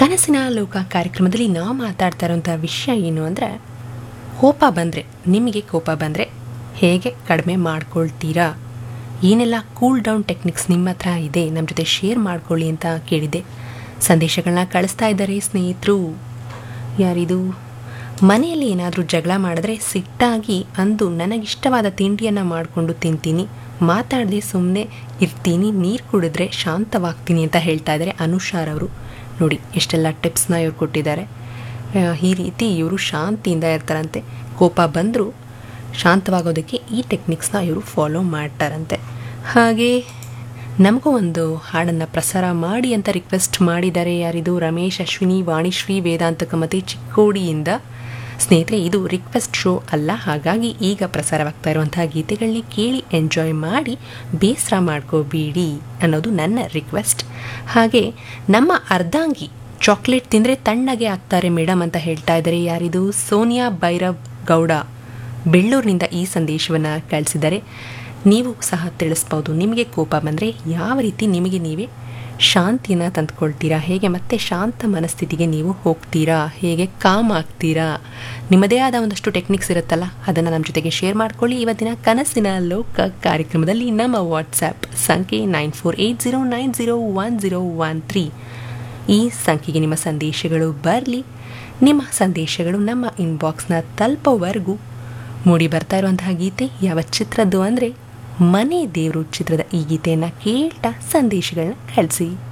ಕನಸಿನ ಲೋಕ ಕಾರ್ಯಕ್ರಮದಲ್ಲಿ ನಾವು ಮಾತಾಡ್ತಾ ಇರೋಂಥ ವಿಷಯ ಏನು ಅಂದರೆ ಕೋಪ ಬಂದರೆ ನಿಮಗೆ ಕೋಪ ಬಂದರೆ ಹೇಗೆ ಕಡಿಮೆ ಮಾಡ್ಕೊಳ್ತೀರಾ ಏನೆಲ್ಲ ಕೂಲ್ ಡೌನ್ ಟೆಕ್ನಿಕ್ಸ್ ನಿಮ್ಮ ಹತ್ರ ಇದೆ ನಮ್ಮ ಜೊತೆ ಶೇರ್ ಮಾಡ್ಕೊಳ್ಳಿ ಅಂತ ಕೇಳಿದ್ದೆ ಸಂದೇಶಗಳನ್ನ ಕಳಿಸ್ತಾ ಇದ್ದಾರೆ ಸ್ನೇಹಿತರು ಯಾರಿದು ಮನೆಯಲ್ಲಿ ಏನಾದರೂ ಜಗಳ ಮಾಡಿದ್ರೆ ಸಿಟ್ಟಾಗಿ ಅಂದು ನನಗಿಷ್ಟವಾದ ತಿಂಡಿಯನ್ನು ಮಾಡಿಕೊಂಡು ತಿಂತೀನಿ ಮಾತಾಡದೆ ಸುಮ್ಮನೆ ಇರ್ತೀನಿ ನೀರು ಕುಡಿದ್ರೆ ಶಾಂತವಾಗ್ತೀನಿ ಅಂತ ಹೇಳ್ತಾ ಇದ್ದಾರೆ ಅನುಷಾರ್ ಅವರು ನೋಡಿ ಎಷ್ಟೆಲ್ಲ ಟಿಪ್ಸ್ನ ಇವ್ರು ಕೊಟ್ಟಿದ್ದಾರೆ ಆ, ಈ ರೀತಿ ಇವರು ಶಾಂತಿಯಿಂದ ಇರ್ತಾರಂತೆ ಕೋಪ ಬಂದರೂ ಶಾಂತವಾಗೋದಕ್ಕೆ ಈ ಟೆಕ್ನಿಕ್ಸ್ನ ಇವರು ಫಾಲೋ ಮಾಡ್ತಾರಂತೆ ಹಾಗೆ ನಮಗೂ ಒಂದು ಹಾಡನ್ನು ಪ್ರಸಾರ ಮಾಡಿ ಅಂತ ರಿಕ್ವೆಸ್ಟ್ ಮಾಡಿದ್ದಾರೆ ಯಾರಿದು ರಮೇಶ್ ಅಶ್ವಿನಿ ವಾಣಿಶ್ರೀ ವೇದಾಂತ ಕಮತೆ ಚಿಕ್ಕೋಡಿಯಿಂದ ಸ್ನೇಹಿತರೆ ಇದು ರಿಕ್ವೆಸ್ಟ್ ಶೋ ಅಲ್ಲ ಹಾಗಾಗಿ ಈಗ ಪ್ರಸಾರವಾಗ್ತಾ ಇರುವಂತಹ ಗೀತೆಗಳನ್ನೇ ಕೇಳಿ ಎಂಜಾಯ್ ಮಾಡಿ ಬೇಸರ ಮಾಡ್ಕೋಬೇಡಿ ಅನ್ನೋದು ನನ್ನ ರಿಕ್ವೆಸ್ಟ್ ಹಾಗೆ ನಮ್ಮ ಅರ್ಧಾಂಗಿ ಚಾಕ್ಲೇಟ್ ತಿಂದರೆ ತಣ್ಣಗೆ ಆಗ್ತಾರೆ ಮೇಡಮ್ ಅಂತ ಹೇಳ್ತಾ ಇದ್ದಾರೆ ಯಾರಿದು ಸೋನಿಯಾ ಭೈರವ್ ಗೌಡ ಬೆಳ್ಳೂರಿನಿಂದ ಈ ಸಂದೇಶವನ್ನು ಕಳಿಸಿದ್ದಾರೆ ನೀವು ಸಹ ತಿಳಿಸ್ಬೋದು ನಿಮಗೆ ಕೋಪ ಬಂದರೆ ಯಾವ ರೀತಿ ನಿಮಗೆ ನೀವೇ ಶಾಂತಿಯನ್ನು ತಂದುಕೊಳ್ತೀರಾ ಹೇಗೆ ಮತ್ತೆ ಶಾಂತ ಮನಸ್ಥಿತಿಗೆ ನೀವು ಹೋಗ್ತೀರಾ ಹೇಗೆ ಕಾಮ್ ಆಗ್ತೀರಾ ನಿಮ್ಮದೇ ಆದ ಒಂದಷ್ಟು ಟೆಕ್ನಿಕ್ಸ್ ಇರುತ್ತಲ್ಲ ಅದನ್ನು ನಮ್ಮ ಜೊತೆಗೆ ಶೇರ್ ಮಾಡ್ಕೊಳ್ಳಿ ಇವತ್ತಿನ ಕನಸಿನ ಲೋಕ ಕಾರ್ಯಕ್ರಮದಲ್ಲಿ ನಮ್ಮ ವಾಟ್ಸ್ಯಾಪ್ ಸಂಖ್ಯೆ nine four eight zero nine zero one zero one three ಈ ಸಂಖ್ಯೆಗೆ ನಿಮ್ಮ ಸಂದೇಶಗಳು ಬರಲಿ ನಿಮ್ಮ ಸಂದೇಶಗಳು ನಮ್ಮ ಇನ್ಬಾಕ್ಸ್ನ ತಲುಪೋವರೆಗೂ ಮೂಡಿ ಬರ್ತಾ ಇರುವಂತಹ ಗೀತೆ ಯಾವ ಚಿತ್ರದ್ದು ಅಂದರೆ ಮನೆ ದೇವರು ಚಿತ್ರದ ಈ ಗೀತೆಯನ್ನು ಕೇಳ್ತಾ ಸಂದೇಶಗಳನ್ನ ಕಳಿಸಿ